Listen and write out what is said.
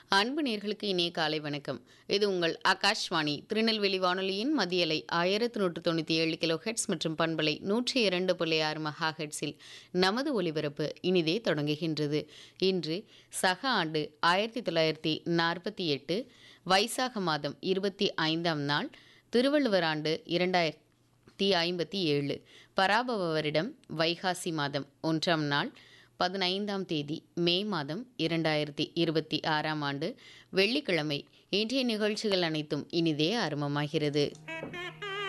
அன்பு நேர்களுக்கு இனிய காலை வணக்கம் இது உங்கள் ஆகாஷ்வாணி திருநெல்வேலி வானொலியின் மதியலை ஆயிரத்து நூற்று தொண்ணூற்றி ஏழு கிலோ ஹெட்ஸ் மற்றும் பண்பலை நூற்றி இரண்டு புள்ளி ஆறு மகா ஹெட்ஸில் நமது ஒலிபரப்பு இனிதே தொடங்குகின்றது இன்று சக ஆண்டு ஆயிரத்தி தொள்ளாயிரத்தி நாற்பத்தி எட்டு வைசாக மாதம் இருபத்தி ஐந்தாம் நாள் திருவள்ளுவர் ஆண்டு இரண்டாயிரத்தி ஐம்பத்தி ஏழு பராபவ வருடம் வைகாசி மாதம் ஒன்றாம் நாள் பதினைந்தாம் தேதி மே மாதம் இரண்டாயிரத்தி இருபத்தி ஆறாம் ஆண்டு வெள்ளிக்கிழமை இன்றைய நிகழ்ச்சிகள் அனைத்தும் இனிதே ஆரம்பமாகிறது